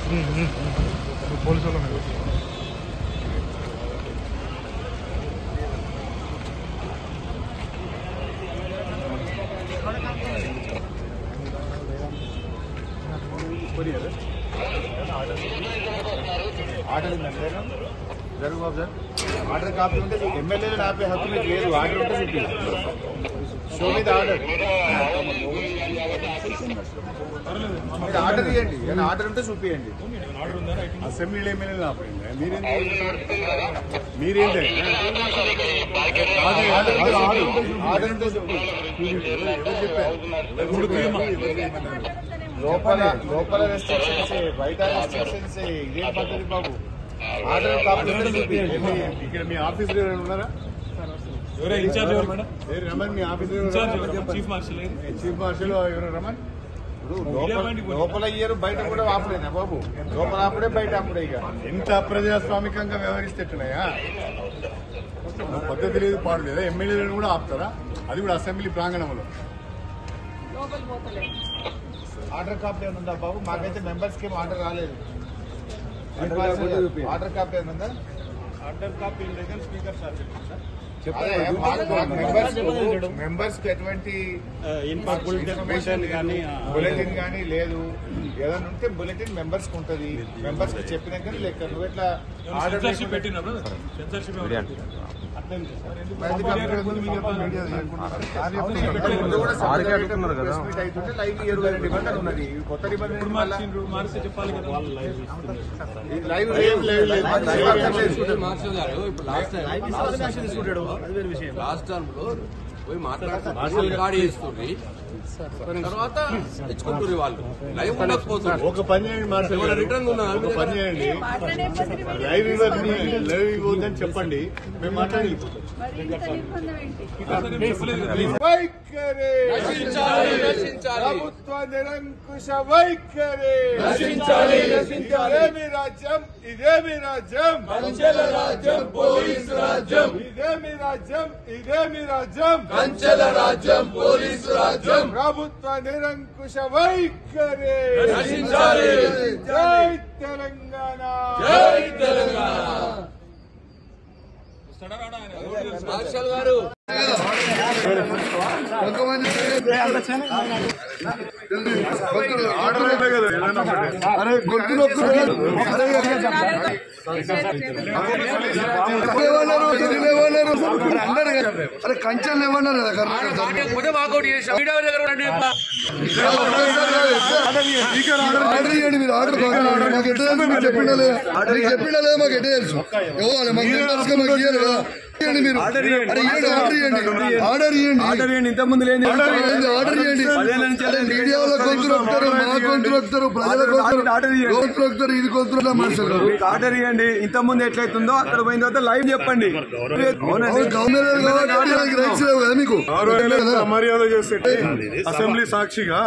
Police వాళ్ళ మీద order ఉందండి జరుగు బాబు సార్ ఆర్డర్ కాపీ ఉంటే ఎమ్మెల్యేలు ఆపే హక్కు మీకు లేదు ఆర్డర్ ఉంటే చూపి షో మీద ఆర్డర్ మీరు ఆర్డర్ ఇవ్వండి ఏమైనా ఆర్డర్ ఉంటే చూపియండి అసెంబ్లీలో ఎమ్మెల్యేలు ఆపండి మీరేంటి మీరేంటి ఆర్డర్ ఉంటే చూపి ఎవరు చెప్పారు ఎవరు చెప్పారు? లోపల లోపల రెస్ట్రిక్షన్స్ బయట రెస్ట్రిక్షన్స్ ఇదేం పద్ధతి బాబు ఆర్డర్ కాపీ ఉంటే చూపియండి ఇక్కడ మీ ఆఫీస్ ఉన్నారా ఎవరే ఇన్ఛార్జ్ ఎవరు మేడం ఏ రమణ్ మీ ఆఫీస్ ఇన్ఛార్జ్ ఎవరు చీఫ్ మార్షల్ ఏది? చీఫ్ మార్షల్ ఎవరు రమణ్ ఇప్పుడు లోపల లోపల ఇయ్యరు బయట కూడా ఆపలేనా బాబు లోపల ఆపడే బయట ఆపడే ఇక ఎంత అప్రజాస్వామికంగా వ్యవహరిస్తే ఎట్లున్నాయా పద్ధతి లేదు పాడు లేదా ఎమ్మెల్యేలను కూడా ఆపుతారా అది కూడా అసెంబ్లీ ప్రాంగణంలో ఆర్డర్ కాపీ ఏమైనా ఉందా బాబు మాకైతే మెంబర్స్ కి ఏం ఆర్డర్ రాలేదు ఆర్డర్ కాపీ ఏమైనా ఉందా ఆర్డర్ కాపీ దగ్గర స్పీకర్ సార్ అదే, మాకు- మాకు మెంబర్స్ కు- మెంబర్స్ కి ఎటువంటి ఇన్ఫర్మేషన్ కానీ బులెటిన్ కానీ లేదు ఏదైనా ఉంటే బులెటిన్ మెంబర్స్ కి ఉంటది మెంబర్స్ కి చెప్పినాక లెక్క నువ్వు ఎట్లా ఆర్డర్ సెన్సర్షిప్ పెట్టినా బ్రదర్ సెన్సర్షిప్ లైవ్ ఇరవై నిబంధన ఉన్నది ఈ కొత్త నిబంధన ఇప్పుడు వల్ల మార్చిండ్రు మారిస్తే చెప్పాలి కదా ఈ లైవ్ లేదు, లేదు, లేదు. లైవ్ అర్థం లేదు. మార్షల్ గారు ఇప్పుడు లాస్ట్ టైం లాస్ట్ టర్మ్ లో పోయి మాట్లాడుతున్నారు మార్షల్ గాడి చేస్తుంది తర్వాత తెచ్చుకుంటారు వాళ్ళు లైవ్ ఉండకపోతుంది ఒక పని చేయండి మార్షల్ గారు. రిటర్న్ ఉన్నా ఒక పని చేయండి లైవ్ ఇవ్వద్దు లైవ్ ఇవ్వద్దని చెప్పండి మేము మాట్లాడి చెప్పలేదు కదా వైఖరి నశించాలి నశించాలి ప్రభుత్వ నిరంకుశ వైఖరి నశించాలి ఇదేమి రాజ్యం ఇదేమి రాజ్యం కంచెల రాజ్యం పోలీసు రాజ్యం ఇదేమి రాజ్యం ఇదేమి రాజ్యం కంచెల రాజ్యం పోలీసు రాజ్యం ప్రభుత్వ నిరంకుశ వైఖరి నశించాలి. జై తెలంగాణ జై తెలంగాణ మార్షల్ గారు అరే గొంతు నొక్కులు లేవన్నారు ఢిల్లీ లేవన్నారు అన్నారు కదా అరే కంచెలు లేవన్నారు కదా కర్ణాటక ఆర్డర్ ఇవ్వండి మీరు ఆర్డర్ మాకు ఎట్ట తెలుసు మీకు చెప్పిండా లేదా మీకు చెప్పిండా లేదా మాకు ఎట్ట తెలుసు ఇవ్వాలి మాకు members గా మాకు ఇవ్వాలి కదా ఇవ్వండి మీరు అరే ఇవ్వండి ఆర్డర్ ఇవ్వండి ఆర్డర్ ఇవ్వండి ఆర్డర్ ఇవ్వండి ఇంత ముందు లేని ఆర్డర్ ఇవ్వండి ఆర్డర్ ఇవ్వండి అరే మీడియా వాళ్ళ గొంతులు వస్తారు మా గొంతులు వస్తారు ప్రజల గొంతులు గొంతులు వస్తారు ఇది గొంతులు మనుషులు ఆర్డర్ ఇవ్వండి ఇంత ముందు ఎట్లయితుందో అక్కడ పోయిన తర్వాత లైవ్ చెప్పండి అవునండి గవర్నమెంట్ కాబట్టి రైట్స్ లేవు కదా మీకు మర్యాద చేస్తే అసెంబ్లీ సాక్షిగా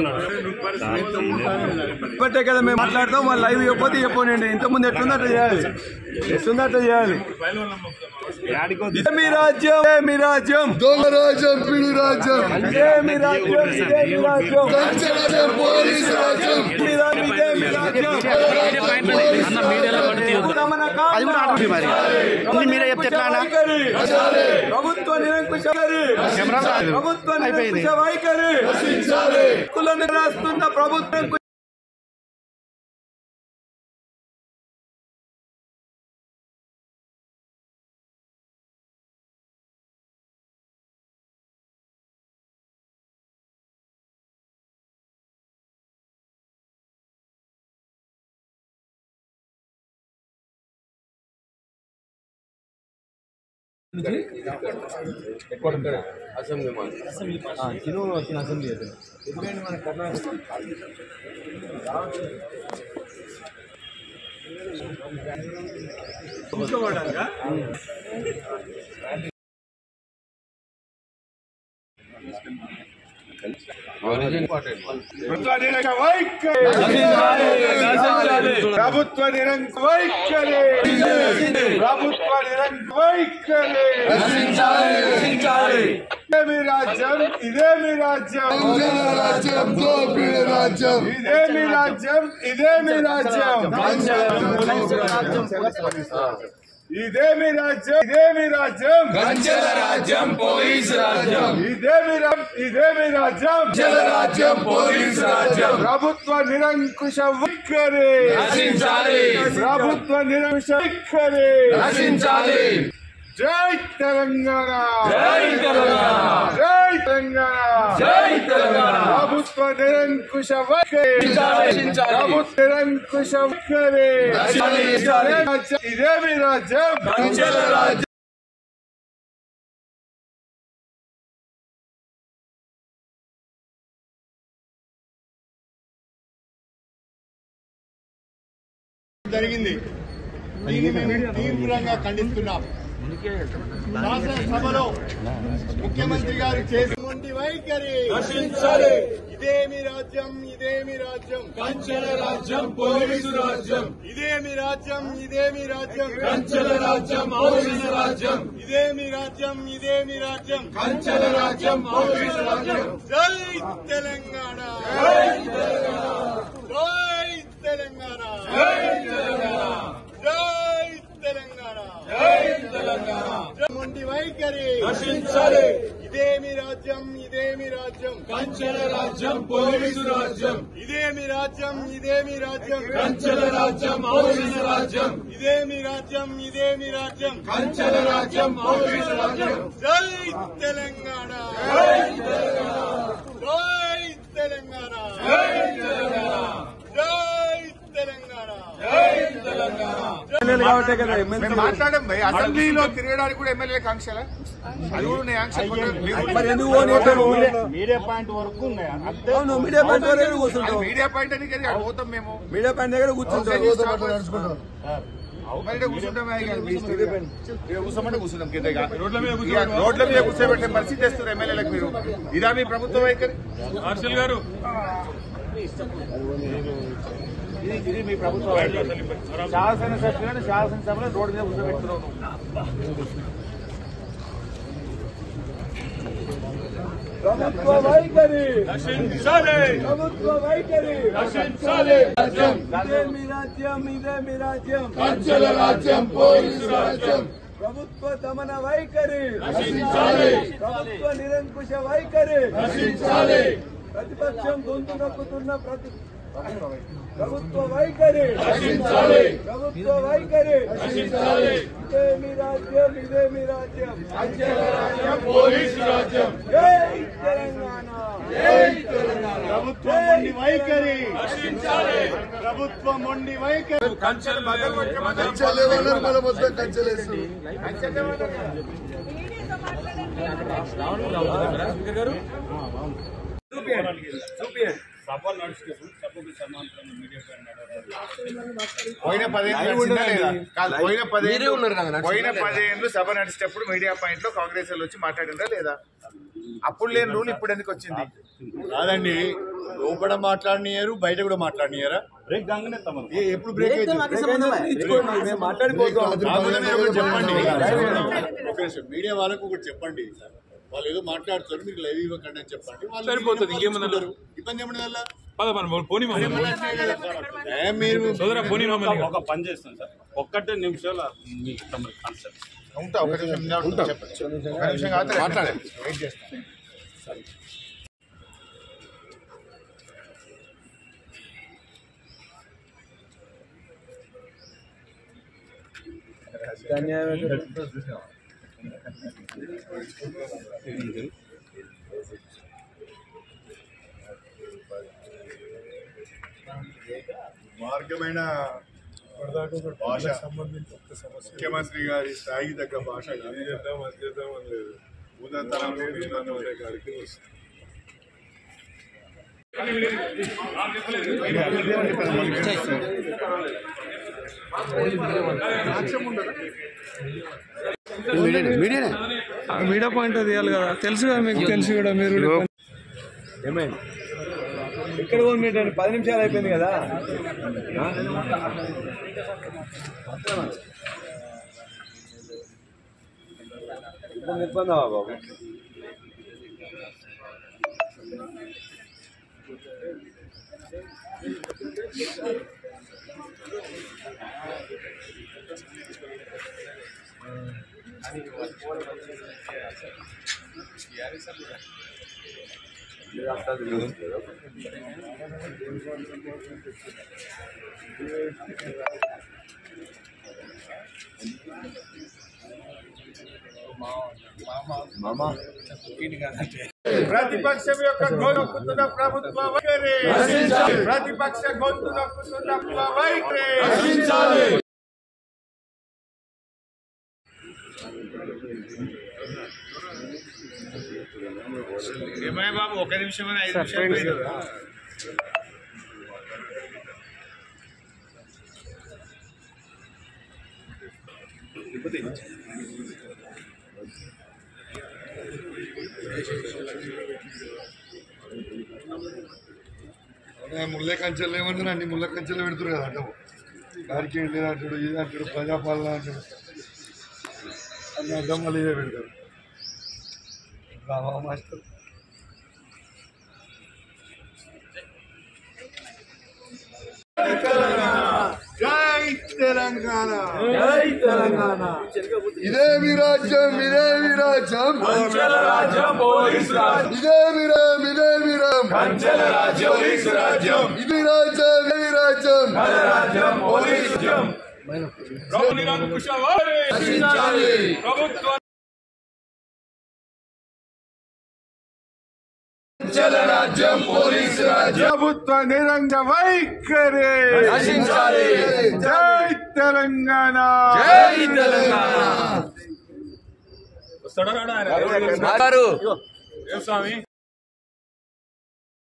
ఇప్పటే కదా మేము మాట్లాడతాం వాళ్ళు లైవ్ చెప్పకపోతే చెప్పండి ఇంత ముందు ఎట్లుందో అట్లా చేయాలి ఎట్లుందో అట్లా చేయాలి ఇదే మీ రాజ్యం ఇదే మీ రాజ్యం దొంగ రాజ్యం పిడి రాజ్యం ఇదే మీ రాజ్యం ఇదే మీ రాజ్యం కంచె రాజ్యం పోలీసు రాజ్యం మీ రాజ్యం, ఇదే మీ రాజ్యం దమనకాండ. వైఖరి. ప్రభుత్వ నిరంకుశ వైఖరి. ప్రభుత్వ నిరంకుశ వైఖరి కులను రాస్తున్న ప్రభుత్వం అసెంబ్లీ మాట ప్రభుత్వ నిరంకుశ వైఖరి నశించాలి ప్రభుత్వ నిరంకుశ వైఖరి ప్రభుత్వ నిరంకుశ వైఖరి ఇదే మీ రాజ్యం ఇదే మీ రాజ్యం దొంగల రాజ్యం దోపిడి రాజ్యం ఇదే మీ రాజ్యం ఇదే మీ రాజ్యం ఇదే మీ రాజ్యం ఇదే మీ రాజ్యం కంచెల రాజ్యం పోలీస్ రాజ్యం ఇదే మీ రా- ఇదే మీ రాజ్యం కంచెల రాజ్యం పోలీస్ రాజ్యం ప్రభుత్వ నిరంకుశ వైఖరి నశించాలి ప్రభుత్వ నిరంకుశ వైఖరి నశించాలి జై తెలంగాణ జై తెలంగాణ జై తెలంగాణ జై తెలంగాణ ప్రభుత్వ నిరంకుశ వైఖరి నశించాలి. ప్రభుత్వ నిరంకుశ వైఖరి నశించాలి. ఇదే మీ రాజ్యం కంచెల రాజ్యం జరిగింది దీన్ని మేము తీవ్రంగా ఖండిస్తున్నాం శాసనసభలో ముఖ్యమంత్రి గారు చేసినటువంటి వైఖరి నశించాలి ఇదేమి రాజ్యం ఇదేమి రాజ్యం కంచెల రాజ్యం పోలీసు రాజ్యం ఇదేమి రాజ్యం ఇదేమి రాజ్యం కంచెల రాజ్యం పోలీసు రాజ్యం ఇదేమి రాజ్యం ఇదేమి రాజ్యం కంచెల రాజ్యం పోలీసు రాజ్యం జై తెలంగాణ జై తెలంగాణ జై తెలంగాణ మొండి వైఖరి నశించాలి ఇదేమి రాజ్యం ఇదేమి రాజ్యం కంచెల రాజ్యం పోలీసు రాజ్యం ఇదేమి రాజ్యం ఇదేమి రాజ్యం కంచెల రాజ్యం పోలీసు రాజ్యం ఇదేమి రాజ్యం ఇదేమి రాజ్యం కంచెల రాజ్యం పోలీసు రాజ్యం జై తెలంగాణ జై తెలంగాణ జై తెలంగాణ మేము మాట్లాడడం భయ్ అసెంబ్లీలో తిరగడానికి కూడా ఎమ్మెల్యే ఆంక్షల అది కూడా ఉన్నాయి ఆంక్షలు మరి ఎందుకు పోనీయటం? మీడియా పాయింట్ వరకు ఉన్నాయి అవును మీడియా పాయింట్ దగ్గర కూర్చుంటాం మీడియా పాయింట్ అని కదా అక్కడ పోతాం మేము మీడియా పాయింట్ దగ్గర కూర్చుంటాం నడుచుకుంటాం బయట కూర్చుంటాం ఇక్కడ కూర్చోమంటే కూర్చుంటాం కింద ఇక. రోడ్ల మీద కూర్చో- రోడ్ల మీద కూర్చోబెట్టే పరిస్థితి తెస్తారు ఎమ్మెల్యేలకు మీరు ఇదా మీ ప్రభుత్వ వైఖరి మార్షల్ గారు ఇది ఇది మీ ప్రభుత్వ వైఖరి శాసనసభ్యులను శాసనసభలో రోడ్డు మీద కూర్చోబెడుతున్నావు ప్రభుత్వ వైఖరి నశించాలి ప్రభుత్వ వైఖరి నశించాలి ఇదే మీ రాజ్యం ఇదే మీ రాజ్యం కంచెల రాజ్యం పోలీసు రాజ్యం ప్రభుత్వ దమన వైఖరి నశించాలి ప్రభుత్వ నిరంకుశ వైఖరి నశించాలి ప్రతిపక్షం గొంతు నొక్కుతున్న ప్రతి ప్రభుత్వ వైఖరి నశించాలి ప్రభుత్వ వైఖరి నశించాలి ఇదే మీ రాజ్యం ఇదే మీ రాజ్యం కంచెల రాజ్యం పోలీసు రాజ్యం జై తెలంగాణ ప్రభుత్వం మొండి వైఖరి ప్రభుత్వం మొండి వైఖరి కంచెలు కంచెలు ఏమన్నారు మన మొత్తం కంచెలు వేస్తారు పోయిన పదేళ్ళు నడిచిందా లేదా? కాదు, పోయిన పదేళ్ళు పోయిన పదేళ్ళు సభ నడిచేటప్పుడు మీడియా పాయింట్ లో కాంగ్రెస్ వాళ్ళు వచ్చి మాట్లాడిందా లేదా అప్పుడు లేని రూల్ ఇప్పుడు ఎందుకు వచ్చింది కాదండి లోపల మాట్లాడనియరు బయట కూడా మాట్లాడనియరా ఏ- ఎప్పుడు బ్రేక్ అయితే మేము మాట్లాడిపోతాం కావాలని ఒకటి చెప్పండి ఒక నిమిషం. మీడియా వాళ్ళకు ఒకటి చెప్పండి వాళ్ళు ఏదో మాట్లాడుతారు మీరు లైవ్ ఇవ్వకండి అని చెప్పండి వాళ్ళు సరిపోతుంది, ఇంకేమన్నా చూసుకుంటారు. ఇబ్బంది ఏమన్నా వల్ల పద మనం పోనీ మమ్మల్ని ఏ మీరు సోదరా పోనీ మమ్మల్ని ఒక పని చేస్తాను సార్ ఒక్కటే నిమిషాలు మీకు తమ కాన్సెప్ట్ ఉంటా ఒక నిమిషం నేను ఉంటా. చెప్పండి. ఒక నిమిషం కాదు మాట్లాడండి వెయిట్ చేస్తాను మార్గమైన భాష ముఖ్యమంత్రి గారి స్థాయికి తగ్గ భాష ఉదంతరం గారికి వస్తుంది మీడియా పాయింట్ తీయాలి కదా తెలుసు కదా మీకు తెలుసు కూడా మీరు కూడా ఇక్కడ పోనీ పది నిమిషాలు అయిపోయింది కదా ఆ? ఇబ్బంది ఇబ్బందా బాబు ప్రతిపక్షం యొక్క గొంతున్న ప్రభుత్వ వైఖరి ప్రతిపక్ష గొంతు నొక్కుతున్న ప్రభుత్వ వైఖరి ఏమయ్య బాబు ఒక నిమిషం ఐదు నిమిషాలు పోయింది కదా. ముళ్ళ కంచెలు ఏమంటారు అన్ని ముళ్ళ కంచెలు పెడుతురు కదా అడ్డం దానికి ఏంటి అంటాడు ఇది అంటాడు ప్రజాపాలన అంటాడు అన్ని అడ్డం మళ్ళీ ఇదే పెడతారు రామా మాస్టర్ జై తెలంగాణ ఇదే మీ రాజ్యం ఇదే మీ రాజ్యం ఇదే మీ రామ్ ఇదే మీ రామ్ ఇది రాజ్యం ఇదే మీ రాజ్యం ప్రభు నిరంకుశ వారి ప్రభుత్వ ప్రభుత్వ నిరంజ వైఖరి జై తెలంగాణ వస్తాడా రాడా ఆయన? గారు ఏ స్వామి